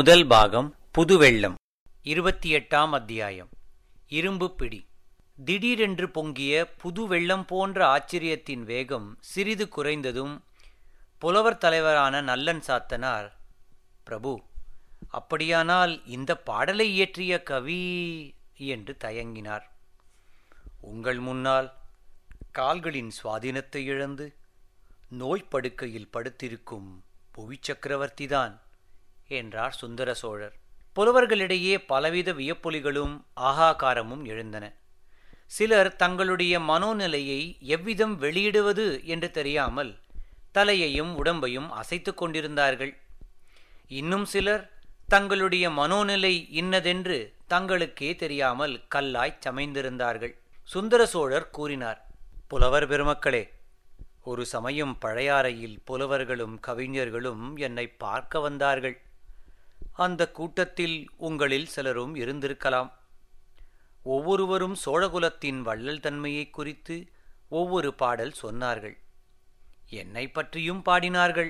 முதல் பாகம் புதுவெள்ளம் இருபத்தி எட்டாம் அத்தியாயம் இரும்பு பிடி திடீரென்று பொங்கிய புது வெள்ளம் போன்ற ஆச்சரியத்தின் வேகம் சிறிது குறைந்ததும் புலவர் தலைவரான நல்லன் சாத்தனார் பிரபு அப்படியானால் இந்த பாடலை இயற்றிய கவி என்று தயங்கினார் உங்கள் முன்னால் கால்களின் சுவாதீனத்தை இழந்து நோய்ப்படுக்கையில் படுத்திருக்கும் புவி சக்கரவர்த்திதான் என்றார் சுந்தர சோழர் புலவர்களிடையே பலவித வியப்பொலிகளும் ஆகாகாரமும் எழுந்தன சிலர் தங்களுடைய மனோநிலையை எவ்விதம் வெளியிடுவது என்று தெரியாமல் தலையையும் உடம்பையும் அசைத்துக் கொண்டிருந்தார்கள் இன்னும் சிலர் தங்களுடைய மனோநிலை இன்னதென்று தங்களுக்கே தெரியாமல் கல்லாய்ச் சமைந்திருந்தார்கள் சுந்தர சோழர் கூறினார் புலவர் பெருமக்களே ஒரு சமயம் பழையாறையில் புலவர்களும் கவிஞர்களும் என்னை பார்க்க வந்தார்கள் அந்த கூட்டத்தில் உங்களில் சிலரும் இருந்திருக்கலாம் ஒவ்வொருவரும் சோழகுலத்தின் வள்ளல் தன்மையை குறித்து ஒவ்வொரு பாடல் சொன்னார்கள் என்னை பற்றியும் பாடினார்கள்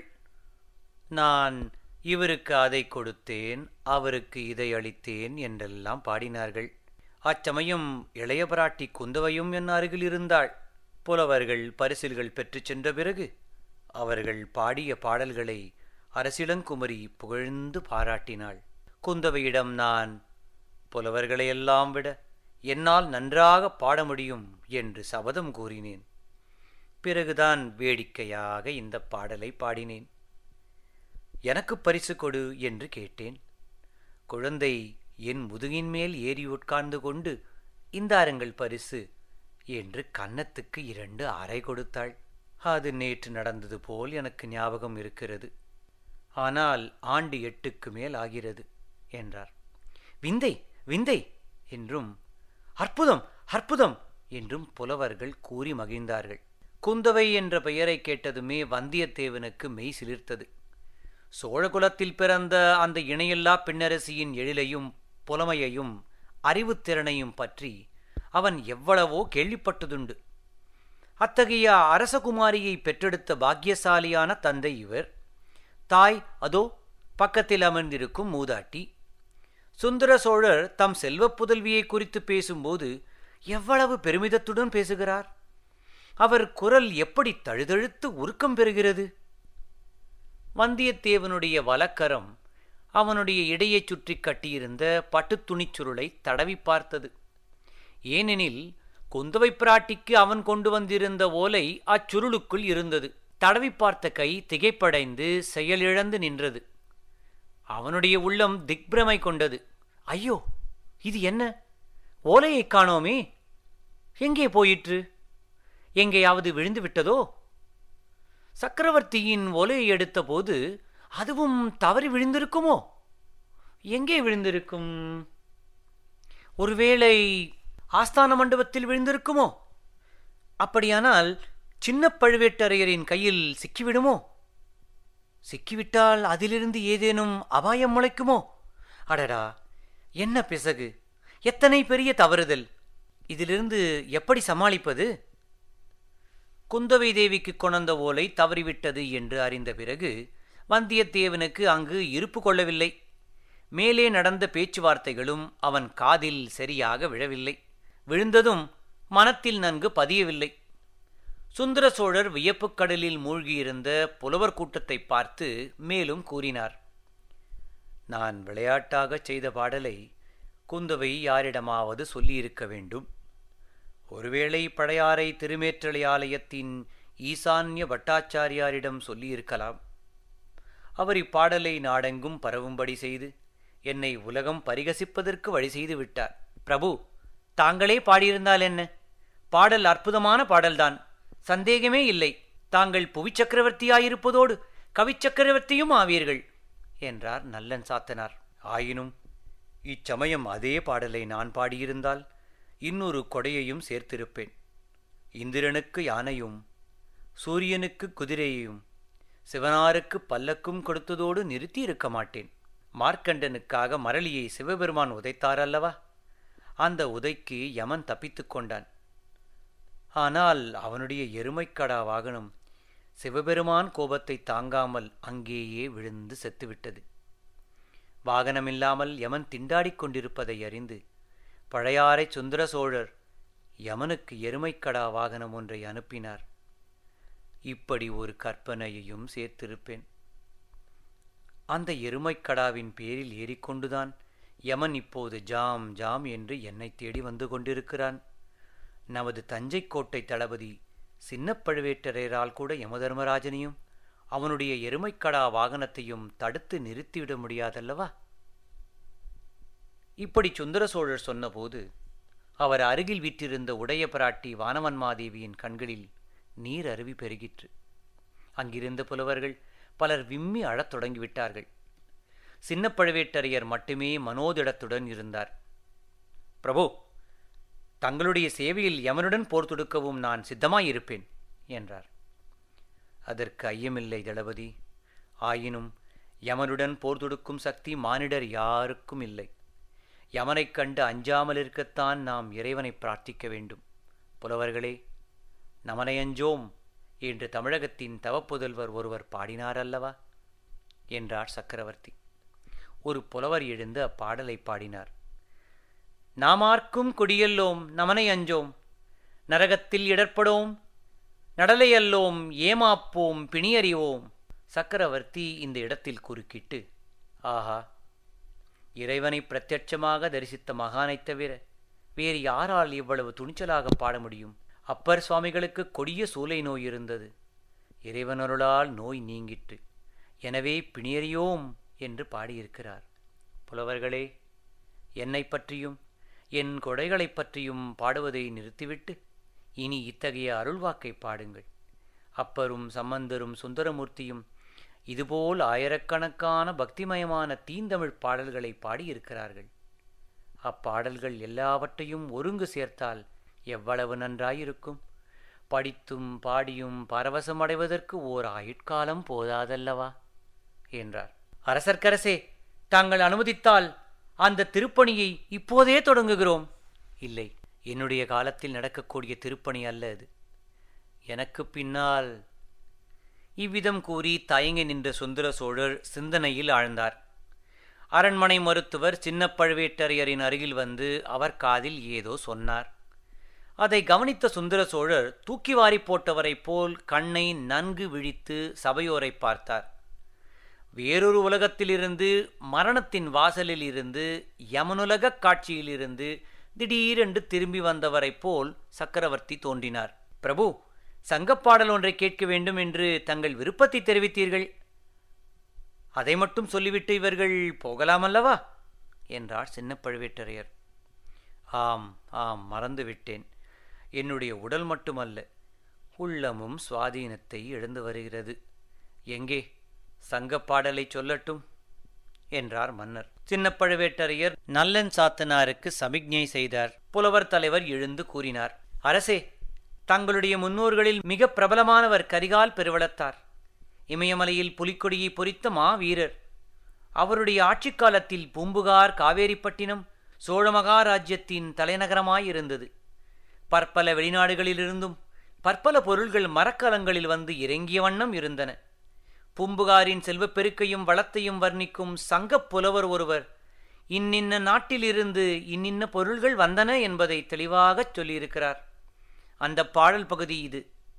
நான் இவருக்கு அதை கொடுத்தேன் அவருக்கு இதை அளித்தேன் என்றெல்லாம் பாடினார்கள் அச்சமயம் இளைய பிராட்டி குந்தவையும் என் அருகில் இருந்தாள் புலவர்கள் பரிசில்கள் பெற்றுச் சென்ற பிறகு அவர்கள் பாடிய பாடல்களை அரசிளங்குமரி புகழ்ந்து பாராட்டினாள் குந்தவையிடம் நான் புலவர்களையெல்லாம் விட என்னால் நன்றாக பாட முடியும் என்று சபதம் கூறினேன் பிறகுதான் வேடிக்கையாக இந்த பாடலை பாடினேன் எனக்கு பரிசு கொடு என்று கேட்டேன் குழந்தை என் முதுகின் மேல் ஏறி உட்கார்ந்து கொண்டு இந்தாருங்கள் பரிசு என்று கன்னத்துக்கு இரண்டு அறை கொடுத்தாள் அது நேற்று நடந்தது போல் எனக்கு ஞாபகம் இருக்கிறது ஆனால் ஆண்டு எட்டுக்கு மேல் ஆகிறது என்றார் விந்தை விந்தை என்றும் அற்புதம் அற்புதம் என்றும் புலவர்கள் கூறி மகிழ்ந்தார்கள் குந்தவை என்ற பெயரை கேட்டதுமே வந்தியத்தேவனுக்கு மெய் சிலிர்த்தது சோழகுலத்தில் பிறந்த அந்த இணையில்லா பெண்ணரசியின் எழிலையும் புலமையையும் அறிவுத்திறனையும் பற்றி அவன் எவ்வளவோ கேள்விப்பட்டதுண்டு அத்தகைய அரசகுமாரியை பெற்றெடுத்த பாக்கியசாலியான தந்தை இவர் தாய் அதோ பக்கத்தில் அமர்ந்திருக்கும் மூதாட்டி சுந்தர சோழர் தம் செல்வப் புதல்வியை குறித்து பேசும்போது எவ்வளவு பெருமிதத்துடன் பேசுகிறார் அவர் குரல் எப்படி தழுதழுத்து உருக்கம் பெறுகிறது வந்தியத்தேவனுடைய வலக்கரம் அவனுடைய இடையைச் சுற்றி கட்டியிருந்த பட்டுத் துணிச்சுருளை தடவி பார்த்தது ஏனெனில் குந்தவை பிராட்டிக்கு அவன் கொண்டு வந்திருந்த ஓலை அச்சுருளுக்குள் இருந்தது தடவி பார்த்த கை திகைப்படைந்து செயலிழந்து நின்றது அவனுடைய உள்ளம் திக்பிரமை கொண்டது ஐயோ இது என்ன ஓலையைக் காணோமே எங்கே போயிற்று எங்கேயாவது விழுந்து விட்டதோ சக்கரவர்த்தியின் ஓலையை எடுத்தபோது அதுவும் தவறி விழுந்திருக்குமோ எங்கே விழுந்திருக்கும் ஒருவேளை ஆஸ்தான மண்டபத்தில் விழுந்திருக்குமோ அப்படியானால் சின்ன பழுவேட்டரையரின் கையில் சிக்கிவிடுமோ சிக்கிவிட்டால் அதிலிருந்து ஏதேனும் அபாயம் முளைக்குமோ அடடா என்ன பிசகு எத்தனை பெரிய தவறுதல் இதிலிருந்து எப்படி சமாளிப்பது குந்தவை தேவிக்கு கொணர்ந்த ஓலை தவறிவிட்டது என்று அறிந்த பிறகு வந்தியத்தேவனுக்கு அங்கு இருப்பு கொள்ளவில்லை மேலே நடந்த பேச்சுவார்த்தைகளும் அவன் காதில் சரியாக விழவில்லை விழுந்ததும் மனத்தில் நன்கு பதியவில்லை சுந்தர சோழர் வியப்புக் கடலில் மூழ்கியிருந்த புலவர் கூட்டத்தை பார்த்து மேலும் கூறினார் நான் விளையாட்டாகச் செய்த பாடலை குந்தவை யாரிடமாவது சொல்லியிருக்க வேண்டும் ஒருவேளை பழையாறை திருமேற்றலை ஆலயத்தின் ஈசான்ய பட்டாச்சாரியாரிடம் சொல்லியிருக்கலாம் அவர் இப்பாடலை நாடெங்கும் பரவும்படி செய்து என்னை உலகம் பரிகசிப்பதற்கு வழி செய்து விட்டார் பிரபு தாங்களே பாடியிருந்தால் என்ன பாடல் அற்புதமான பாடல்தான் சந்தேகமே இல்லை தாங்கள் புவிச்சக்கரவர்த்தியாயிருப்பதோடு கவிச்சக்கரவர்த்தியும் ஆவீர்கள் என்றார் நல்லன் சாத்தனார் ஆயினும் இச்சமயம் அதே பாடலை நான் பாடியிருந்தால் இன்னொரு கொடையையும் சேர்த்திருப்பேன் இந்திரனுக்கு யானையும் சூரியனுக்கு குதிரையையும் சிவனாருக்கு பல்லக்கும் கொடுத்ததோடு நிறுத்தி இருக்க மாட்டேன் மார்க்கண்டனுக்காக மரளியை சிவபெருமான் உதைத்தாரல்லவா அந்த உதைக்கு யமன் தப்பித்துக் கொண்டான் ஆனால் அவனுடைய எருமைக்கடா வாகனம் சிவபெருமான் கோபத்தை தாங்காமல் அங்கேயே விழுந்து செத்துவிட்டது வாகனமில்லாமல் யமன் திண்டாடிக் கொண்டிருப்பதை அறிந்து பழையாறை சுந்தர சோழர் யமனுக்கு எருமைக்கடா வாகனம் ஒன்றை அனுப்பினார் இப்படி ஒரு கற்பனையையும் சேர்த்திருப்பேன் அந்த எருமைக்கடாவின் பேரில் ஏறிக்கொண்டுதான் யமன் இப்போது ஜாம் ஜாம் என்று என்னை தேடி வந்து கொண்டிருக்கிறான் நமது தஞ்சை கோட்டை தளபதி சின்ன பழுவேட்டரையரால் கூட யமதர்மராஜனையும் அவனுடைய எருமைக்கடா வாகனத்தையும் தடுத்து நிறுத்திவிட முடியாதல்லவா இப்படி சுந்தர சோழர் சொன்னபோது அவர் அருகில் விற்றிருந்த உடைய பிராட்டி வானவன்மாதேவியின் கண்களில் நீர் அருவி பெருகிற்று அங்கிருந்த புலவர்கள் பலர் விம்மி அழத் தொடங்கிவிட்டார்கள் சின்ன பழுவேட்டரையர் மட்டுமே மனோதிடத்துடன் இருந்தார் பிரபு தங்களுடைய சேவையில் யமனுடன் போர் தொடுக்கவும் நான் சித்தமாயிருப்பேன் என்றார் அதற்கு ஐயமில்லை தளபதி ஆயினும் யமனுடன் போர் தொடுக்கும் சக்தி மானிடர் யாருக்கும் இல்லை யமனைக் கண்டு அஞ்சாமல் இருக்கத்தான் நாம் இறைவனை பிரார்த்திக்க வேண்டும் புலவர்களே நமனையஞ்சோம் என்று தமிழகத்தின் தவப்புதல்வர் ஒருவர் பாடினார் அல்லவா என்றார் சக்கரவர்த்தி ஒரு புலவர் எழுந்து அப்பாடலை பாடினார் நாமார்க்கும் கொடியல்லோம் நமனை அஞ்சோம் நரகத்தில் இடர்ப்படோம் நடலையல்லோம் ஏமாப்போம் பிணியறிவோம் சக்கரவர்த்தி இந்த இடத்தில் குறுக்கிட்டு ஆஹா இறைவனை பிரத்யட்சமாக தரிசித்த மகானைத் தவிர வேறு யாரால் இவ்வளவு துணிச்சலாக பாட முடியும் அப்பர் சுவாமிகளுக்கு கொடிய சூளை நோய் இருந்தது இறைவனருளால் நோய் நீங்கிற்று எனவே பிணியறியோம் என்று பாடியிருக்கிறார் புலவர்களே என்னை பற்றியும் என் கொடைகளைப் பற்றியும் பாடுவதை நிறுத்திவிட்டு இனி இத்தகைய அருள்வாக்கை பாடுங்கள் அப்பரும் சம்பந்தரும் சுந்தரமூர்த்தியும் இதுபோல் ஆயிரக்கணக்கான பக்திமயமான தீந்தமிழ் பாடல்களை பாடியிருக்கிறார்கள் அப்பாடல்கள் எல்லாவற்றையும் ஒருங்கு சேர்த்தால் எவ்வளவு நன்றாயிருக்கும் படித்தும் பாடியும் பரவசமடைவதற்கு ஓர் ஆயுட்காலம் போதாதல்லவா என்றார் அரசர்க்கரசே தாங்கள் அனுமதித்தால் அந்த திருப்பணியை இப்போதே தொடங்குகிறோம் இல்லை என்னுடைய காலத்தில் நடக்கக்கூடிய திருப்பணி அல்ல அது எனக்கு பின்னால் இவ்விதம் கூறி தயங்கி நின்ற சுந்தர சோழர் சிந்தனையில் ஆழ்ந்தார் அரண்மனை மருத்துவர் சின்ன பழுவேட்டரையரின் அருகில் வந்து அவர் காதில் ஏதோ சொன்னார் அதை கவனித்த சுந்தர சோழர் தூக்கி வாரி போட்டவரைப் போல் கண்ணை நன்கு விழித்து சபையோரை பார்த்தார் வேறொரு உலகத்திலிருந்து மரணத்தின் வாசலில் இருந்து யமனுலகக் காட்சியிலிருந்து திடீரென்று திரும்பி வந்தவரைப் போல் சக்கரவர்த்தி தோன்றினார் பிரபு சங்கப்பாடல் ஒன்றை கேட்க வேண்டும் என்று தங்கள் விருப்பத்தை தெரிவித்தீர்கள் அதை மட்டும் சொல்லிவிட்டு இவர்கள் போகலாமல்லவா என்றார் சின்ன பழுவேட்டரையர் ஆம் ஆம் மறந்துவிட்டேன் என்னுடைய உடல் மட்டுமல்ல உள்ளமும் சுவாதீனத்தை இழந்து வருகிறது எங்கே சங்கப்பாடலை சொல்லட்டும் என்றார் மன்னர் சின்ன பழுவேட்டரையர் நல்லன் சாத்தனாருக்கு சமிக்ஞை செய்தார் புலவர் தலைவர் எழுந்து கூறினார் அரசே தங்களுடைய முன்னோர்களில் மிக பிரபலமானவர் கரிகால் பெருவளத்தார் இமயமலையில் புலிக்கொடியை பொறித்த மா வீரர் அவருடைய ஆட்சிக் காலத்தில் பூம்புகார் காவேரிப்பட்டினம் சோழ மகாராஜ்யத்தின் தலைநகரமாயிருந்தது பற்பல வெளிநாடுகளிலிருந்தும் பற்பல பொருள்கள் மரக்கலங்களில் வந்து இறங்கிய வண்ணம் இருந்தன பூம்புகாரின் செல்வப்பெருக்கையும் வளத்தையும் வர்ணிக்கும் சங்கப் புலவர் ஒருவர் இன்னின்ன நாட்டிலிருந்து இன்னின்ன பொருள்கள் வந்தன என்பதை தெளிவாகச் சொல்லியிருக்கிறார் அந்த பாடல் பகுதி இது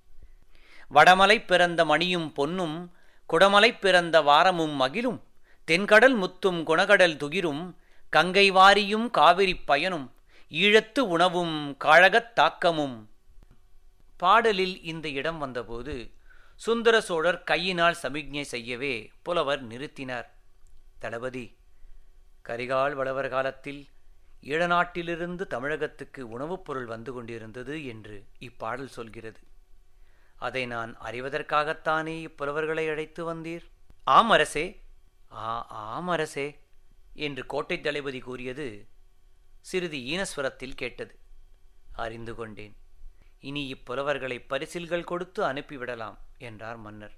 வடமலை பிறந்த மணியும் பொன்னும் குடமலை பிறந்த வாரமும் மகிழும் தென்கடல் முத்தும் குணகடல் துகிரும் கங்கை வாரியும் காவிரி பயனும் ஈழத்து உணவும் காழகத் தாக்கமும் பாடலில் இந்த இடம் வந்தபோது சுந்தர சோழர் கையினால் சமிக்ஞை செய்யவே புலவர் நிறுத்தினார் தளபதி கரிகால் வளவர் காலத்தில் ஈழநாட்டிலிருந்து தமிழகத்துக்கு உணவுப் பொருள் வந்து கொண்டிருந்தது என்று இப்பாடல் சொல்கிறது அதை நான் அறிவதற்காகத்தானே இப்புலவர்களை அழைத்து வந்தீர் ஆம் அரசே ஆ ஆம் அரசே என்று கோட்டை தளபதி கூறியது சிறிது ஈனஸ்வரத்தில் கேட்டது அறிந்து கொண்டேன் இனி இப்புலவர்களை பரிசில்கள் கொடுத்து அனுப்பிவிடலாம் என்றார் மன்னர்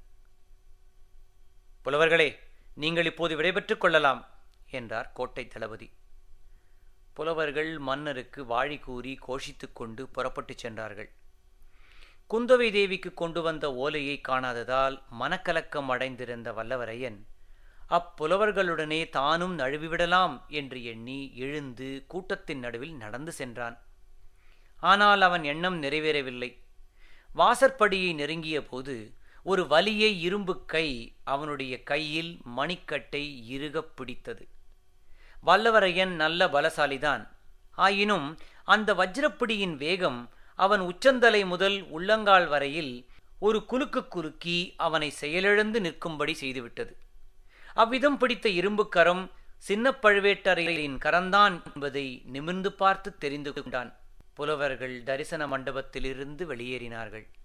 புலவர்களே நீங்கள் இப்போது விடைபெற்றுக் கொள்ளலாம் என்றார் கோட்டை தளபதி புலவர்கள் மன்னருக்கு வாழி கூறி கோஷித்துக் கொண்டு புறப்பட்டுச் சென்றார்கள் குந்தவை தேவிக்கு கொண்டு வந்த ஓலையை காணாததால் மனக்கலக்கம் அடைந்திருந்த வல்லவரையன் அப்புலவர்களுடனே தானும் நழுவிவிடலாம் என்று எண்ணி எழுந்து கூட்டத்தின் நடுவில் நடந்து சென்றான் ஆனால் அவன் எண்ணம் நிறைவேறவில்லை வாசற்படியை நெருங்கிய போது ஒரு வலிய இரும்பு கை அவனுடைய கையில் மணிக்கட்டை இறுகப் பிடித்தது வல்லவரையன் நல்ல பலசாலிதான் ஆயினும் அந்த வஜ்ரப்பிடியின் வேகம் அவன் உச்சந்தலை முதல் உள்ளங்கால் வரையில் ஒரு குலுக்கு குலுக்கி அவனை செயலிழந்து நிற்கும்படி செய்துவிட்டது அவ்விதம் பிடித்த இரும்புக் கரம் சின்ன பழுவேட்டரையரின் கரந்தான் என்பதை நிமிர்ந்து பார்த்து தெரிந்து கொண்டான் புலவர்கள் தரிசன மண்டபத்திலிருந்து வெளியேறினார்கள்